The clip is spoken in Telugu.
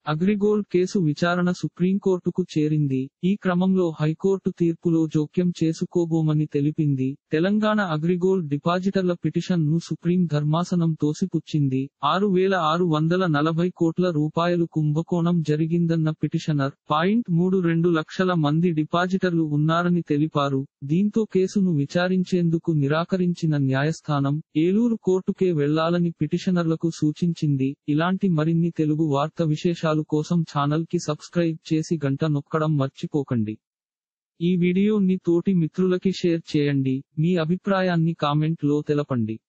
అగ్రిగోల్డ్ కేసు విచారణ సుప్రీంకోర్టుకు చేరింది ఈ క్రమంలో హైకోర్టు తీర్పులో జోక్యం చేసుకోబోమని తెలిపింది తెలంగాణ అగ్రిగోల్డ్ డిపాజిటర్ల పిటిషన్ ను సుప్రీం ధర్మాసనం తోసిపుచ్చింది ఆరు వేల ఆరు వందల నలభై కోట్ల రూపాయలు కుంభకోణం జరిగిందన్న పిటిషనర్ పాయింట్ మూడు రెండు లక్షల మంది డిపాజిటర్లు ఉన్నారని తెలిపారు దీంతో కేసును విచారించేందుకు నిరాకరించిన న్యాయస్థానం ఏలూరు కోర్టుకే వెళ్లాలని పిటిషనర్లకు సూచించింది ఇలాంటి మరిన్ని తెలుగు వార్త విశేషాలు కోసం ఛానల్ కి సబ్స్క్రైబ్ చేసి గంట నొక్కడం మర్చిపోకండి ఈ వీడియోని తోటి మిత్రులకి షేర్ చేయండి మీ అభిప్రాయాన్ని కామెంట్ లో తెలపండి